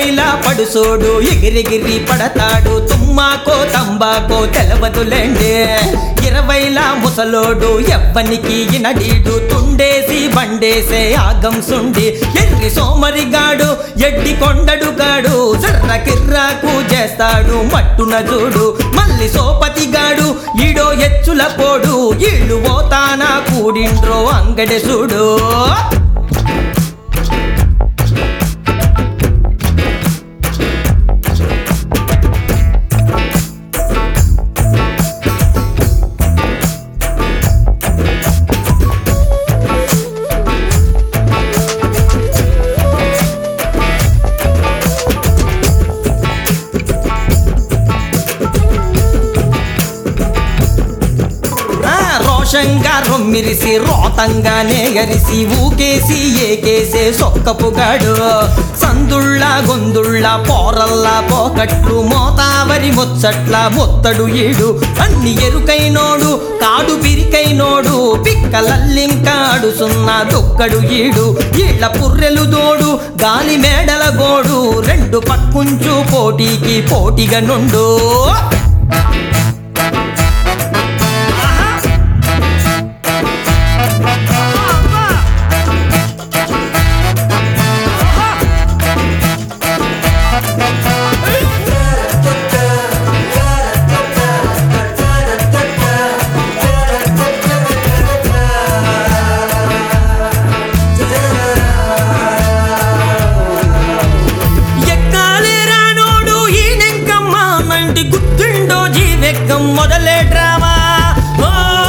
ఇరవైలా పడుసోడు ఎగిరెగిరి పడతాడు తుమ్మాకో తంబాకో తెలవదులేండి ఇరవైలా ముసలోడు ఎవ్వనికి ఇనడీడు తుండేసి బండేసే ఆగం సుండి ఎర్రి సోమరిగాడు ఎడ్డి కొండడు గాడు సర్ర కిర్రాకు చేస్తాడు మట్టున చూడు మల్లి సోపతిగాడు ఈడో ఎచ్చుల పోడు ఈళ్ళు పోతానా కూడిండ్రో అంగడి చూడు ఆ, రోషంగా రొమ్మిరిసి రోతంగానే ఎరిసి ఊకేసి ఏకేసే సొక్కపుగాడు సందుళ్ళ గొందుళ్ళ పోరల్లా పోకట్లు మోతావరి ముచ్చట్ల మొత్తడు ఈడు అన్ని ఎరుకైనోడు కాడు పిరికైనోడు పిక్కలల్లింకాడు సున్నా దొక్కడు ఈడు ఈళ్ళ పుర్రెలు దోడు గాలి మేడల గోడు రెండు పక్కుంచు పోటీకి పోటీగా నుండు ఎక్కాలే రానోడు ఈ నెంకమ్మ నంటి గుర్తుండో జీవెక్కం మొదలే డ్రామా ఓ!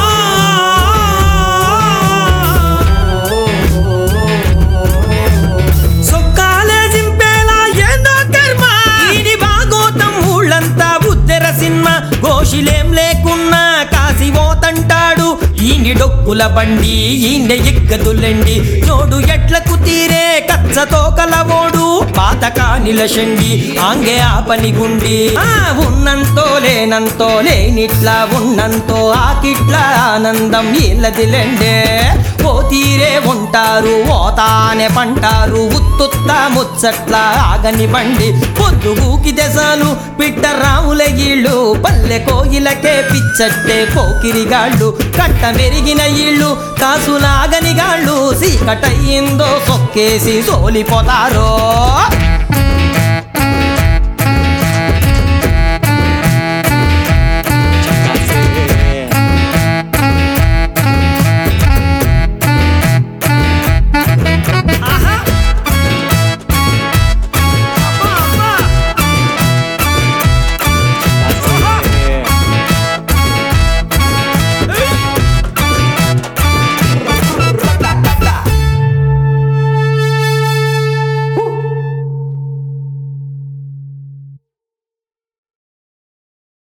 సొక్కాలే జింపేలా ఏందో కర్మ ఇది బాగోతం ఊళ్ళంతా ఉద్దెర సినిమా గోషిలేం లేకున్నా కాసి పోతంటాడు ఈని డొక్కుల బండి ఈయన ఎక్కదులండి నోడు ఎట్లకు తీరే కచ్చతో కలవోడు పాతకా నిలశండి ఆంగే ఆ పని గుండి ఆ ఉన్నంతో లేనంతో లేనిట్లా ఉన్నంతో ఆకిట్లా ఆనందం ఇల్లదిలెండే ఓ తీరే ఉంటారు ఓతానే పంటారు ఉత్తుత్త ముచ్చట్ల ఆగని బండి పొద్దుగూకి దశలు పిట్ట రాముల ఇళ్ళు పల్లె కోయిలకే పిచ్చట్టే పోకిరిగాళ్ళు కట్ట మెరిగిన ఇళ్ళు కాసులాగని గాళ్ళు సీకటయ్యిందో సొక్కేసి సోలిపోతారో